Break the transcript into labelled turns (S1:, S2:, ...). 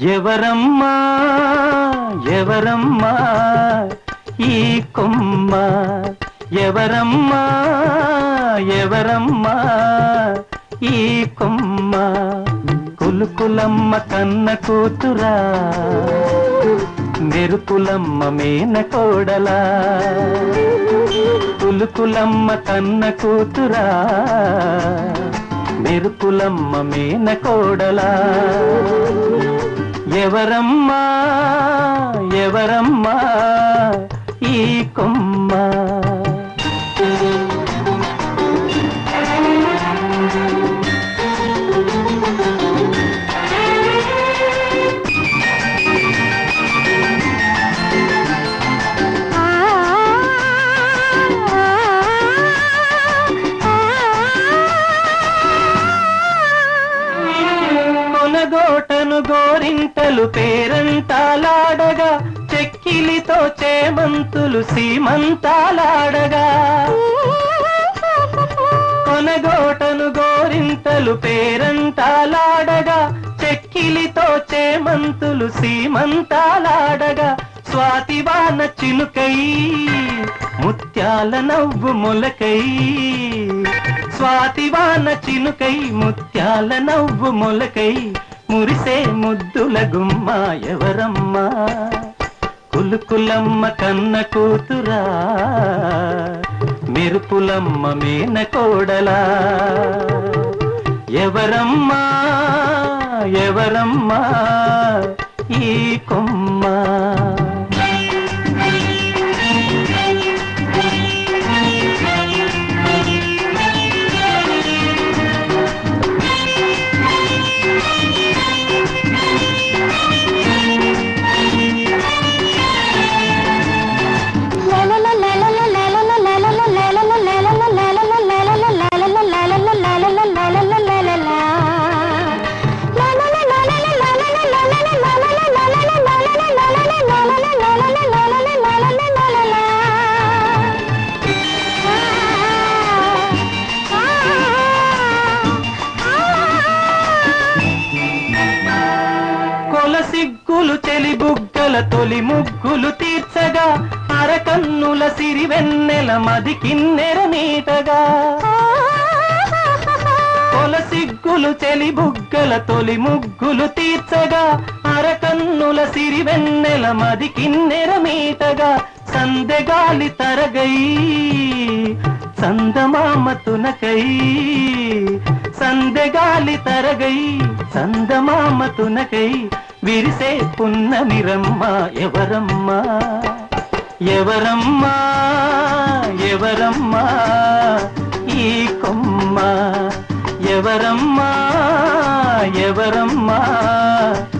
S1: ఎవరమ్మా ఎవరమ్మా ఈ కొమ్మ ఎవరమ్మా ఎవరమ్మా ఈ కొమ్మ కులుకులమ్మ కన్న కూతురా మెరుపులమ్మ మేన కోడలా కులుకులమ్మ కన్న కూతురా మెరుపులమ్మ మేన కోడలా ఎవరమ్మా ఎవరమ్మా ఈ కొమ్మ కొనగోటను గోరింటలు పేరంటాలాడగా చెక్కిలితో చేమంతులు సీమంతాలాడగా కొనగోటను గోరింటలు పేరంటాలాడగా చెక్కిలితో చేమంతులు సీమంతాలాడగా స్వాతివాన చిలుకై ముత్యాల నవ్వు మొలకై స్వాతివాన చిలుకై ముత్యాల నవ్వు మొలకై మురిసే ముద్దుల గుమ్మ ఎవరమ్మా కులుకులమ్మ కన్న కూతురా మెరుపులమ్మ మేన కోడలా ఎవరమ్మా ఎవరమ్మా ఈ కొమ్మ కొల సిగ్గులు చెలి బుగ్గల తొలి ముగ్గులు తీర్చగా అరకన్నుల సిరివెన్నెల మది కిన్నెర మీటగా కొల సిగ్గులు చెలి బుగ్గల తొలి ముగ్గులు తీర్చగా అరకన్నుల సిరివెన్నెల మది కిన్నెర మీటగా సందెగాలి తరగై సందమామ తునకై సందెగాలి తరగై సందమామ తునకై విరిసే పున్నమిరమ్మ ఎవరమ్మా ఎవరమ్మా ఎవరమ్మా ఈ కొమ్మ ఎవరమ్మా ఎవరమ్మా